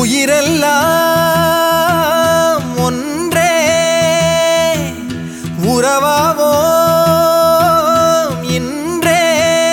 உயிரெல்லாம் ஒன்றே உறவாவோம் இன்றே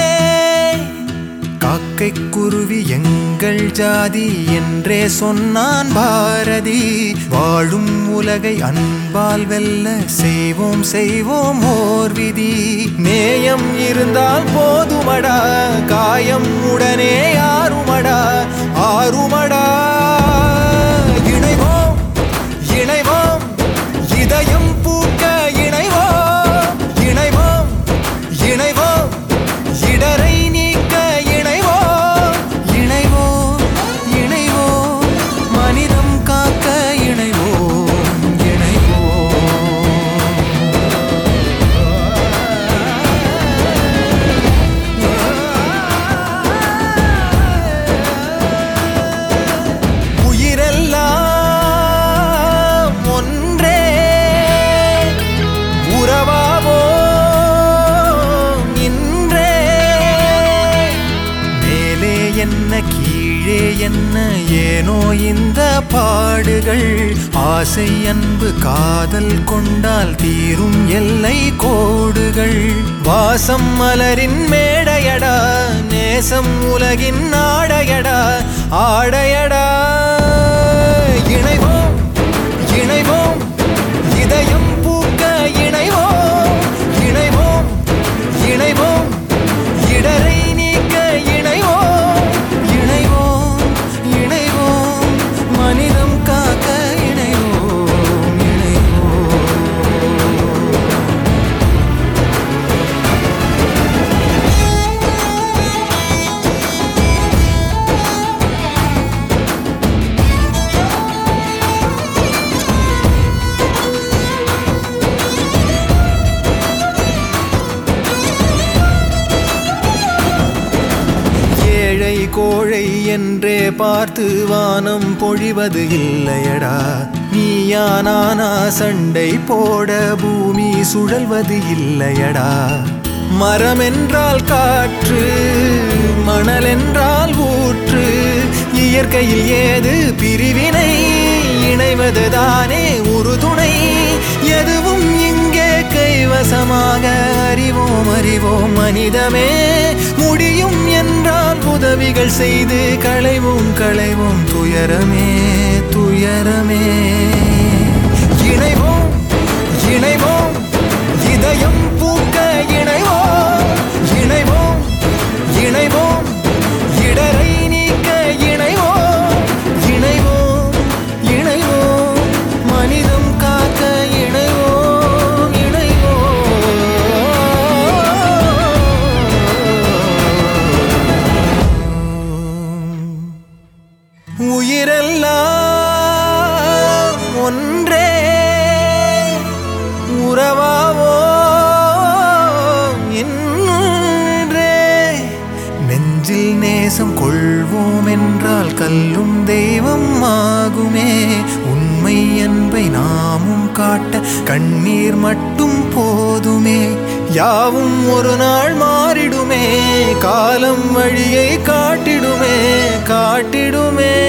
காக்கை குருவி எங்கள் ஜாதி என்றே சொன்னான் பாரதி வாழும் உலகை அன்பால் வெல்ல செய்வோம் செய்வோம் ஓர் விதி நேயம் இருந்தால் போதுமடா காயம் உடனே ஆறுமடா ஆறுமடா இணைவோம் இணைவோம் இதயம் பூக்க இணைவோம் இணைவோம் இணைவோம் இடரை நீக்க இணைவோம் இணைவோம் இணைவோம் மனிதம் காக்க இணைவோம் இணைவோம் உயிரெல்லாம் ஒன்றே உறவாவோம் இன்றே மேலே என்ன கீழே என்ன ஏனோ இந்த பாடுகள் ஆசை அன்பு காதல் கொண்டால் தீரும் எல்லை கோடுகள் வாசம் மலரின் மேடையடா நேசம் உலகின் ஆடையடா ஆடையடா இணைவோம் இணைவோம் இதயம் பூக்க இணைவோம் இணைவோம் இணைவோம் இடரை நீக்க இணைவோம் இணைவோம் இணைவோம் மனிதம் காக்க இணைவோம் இணைவோம் ஏழை கோழை என்றே பார்த்து வானம் பொழிவது இல்லையடா நீயா நானா சண்டை போட பூமி சுழல்வது இல்லையடா மரம் என்றால் காற்று மணல் என்றால் ஊற்று இயற்கையில் ஏது பிரிவினை இணைவதுதானே உறுதுணை எதுவும் இங்கே கைவசமாக அறிவோம் அறிவோம் மனிதமே முடியும் என்றால் உதவிகள் செய்து களைவோம் களைவோம் துயரமே துயரமே இணைவோம் இணைவோம் இதயம் பூக்க இணைவோம் இணைவோம் இணைவோம் இடரை நீக்க இணைவோம் இணைவோம் இணைவோம் மனிதம் காக்க இணைவோம் இணைவோம் உயிரெல்லாம் ஒன்றே உறவாவோ இன்றே நெஞ்சில் நேசம் கொள்வோம் என்றால் கல்லும் தெய்வம் ஆகுமே உண்மை அன்பை நாமும் காட்ட கண்ணீர் மட்டும் போதுமே யாவும் ஒரு நாள் மாறிடுமே காலம் வழியை காட்டிடுமே காட்டிடுமே